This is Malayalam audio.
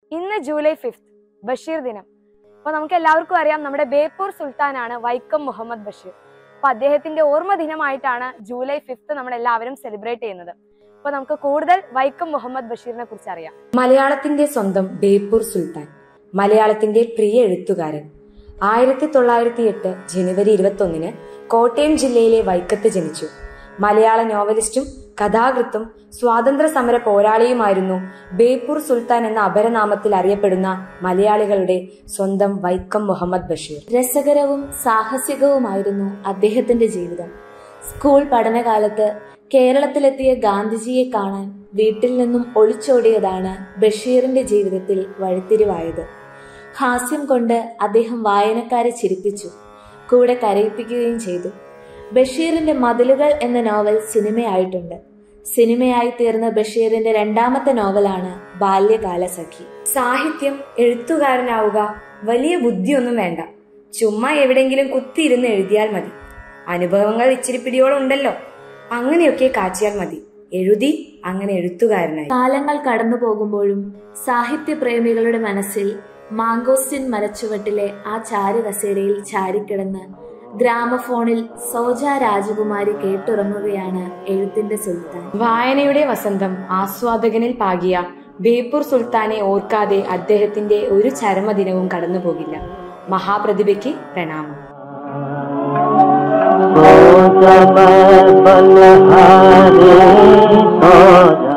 ഇന്ന് ജൂലൈ ഫിഫ്ത്ത് ബഷീർ ദിനം അപ്പൊ നമുക്ക് എല്ലാവർക്കും അറിയാം നമ്മുടെ ബേപ്പൂർ സുൽത്താനാണ് വൈക്കം മുഹമ്മദ് ബഷീർ അപ്പൊ അദ്ദേഹത്തിന്റെ ഓർമ്മ ദിനമായിട്ടാണ് ജൂലൈ ഫിഫ്ത്ത് നമ്മൾ എല്ലാവരും സെലിബ്രേറ്റ് ചെയ്യുന്നത് അപ്പൊ നമുക്ക് കൂടുതൽ വൈക്കം മുഹമ്മദ് ബഷീറിനെ കുറിച്ച് അറിയാം മലയാളത്തിന്റെ സ്വന്തം ബേപ്പൂർ സുൽത്താൻ മലയാളത്തിന്റെ പ്രിയ എഴുത്തുകാരൻ ആയിരത്തി തൊള്ളായിരത്തി എട്ട് ജനുവരി ഇരുപത്തൊന്നിന് കോട്ടയം ജില്ലയിലെ വൈക്കത്ത് ജനിച്ചു മലയാള നോവലിസ്റ്റും കഥാകൃത്തും സ്വാതന്ത്ര്യ സമര പോരാളിയുമായിരുന്നു ബേപ്പൂർ സുൽത്താൻ എന്ന അപരനാമത്തിൽ അറിയപ്പെടുന്ന മലയാളികളുടെ സ്വന്തം വൈക്കം മുഹമ്മദ് ബഷീർ രസകരവും സാഹസികവുമായിരുന്നു അദ്ദേഹത്തിന്റെ ജീവിതം സ്കൂൾ പഠനകാലത്ത് കേരളത്തിലെത്തിയ ഗാന്ധിജിയെ കാണാൻ വീട്ടിൽ നിന്നും ഒളിച്ചോടിയതാണ് ബഷീറിന്റെ ജീവിതത്തിൽ വഴിത്തിരിവായത് ഹാസ്യം കൊണ്ട് അദ്ദേഹം വായനക്കാരെ ചിരിപ്പിച്ചു കൂടെ കരയിപ്പിക്കുകയും ചെയ്തു ബഷീറിന്റെ മതിലുകൾ എന്ന നോവൽ സിനിമയായിട്ടുണ്ട് സിനിമയായി തീർന്ന ബഷീറിന്റെ രണ്ടാമത്തെ നോവലാണ് ബാല്യകാല സഖി സാഹിത്യം എഴുത്തുകാരനാവുക വലിയ ബുദ്ധിയൊന്നും വേണ്ട ചുമ്മാ എവിടെങ്കിലും കുത്തിയിരുന്ന് എഴുതിയാൽ മതി അനുഭവങ്ങൾ ഇച്ചിരി പിടിയോളം ഉണ്ടല്ലോ അങ്ങനെയൊക്കെ കാച്ചിയാൽ മതി എഴുതി അങ്ങനെ എഴുത്തുകാരനായി കാലങ്ങൾ കടന്നു പോകുമ്പോഴും സാഹിത്യപ്രേമികളുടെ മനസ്സിൽ മാങ്കോസ്റ്റിൻ മരച്ചുവട്ടിലെ ആ ചാരു കസേരയിൽ ചാരിക്കിടന്ന് ഗ്രാമഫോണിൽ സോജ രാജകുമാരി കേട്ടുറങ്ങുകയാണ് എഴുത്തിന്റെ സുൽത്താൻ വായനയുടെ വസന്തം ആസ്വാദകനിൽ പാകിയ ബേപ്പൂർ സുൽത്താനെ ഓർക്കാതെ അദ്ദേഹത്തിന്റെ ഒരു ചരമദിനവും കടന്നു പോകില്ല മഹാപ്രതിഭയ്ക്ക് പ്രണാമം हो जब बलहारे हो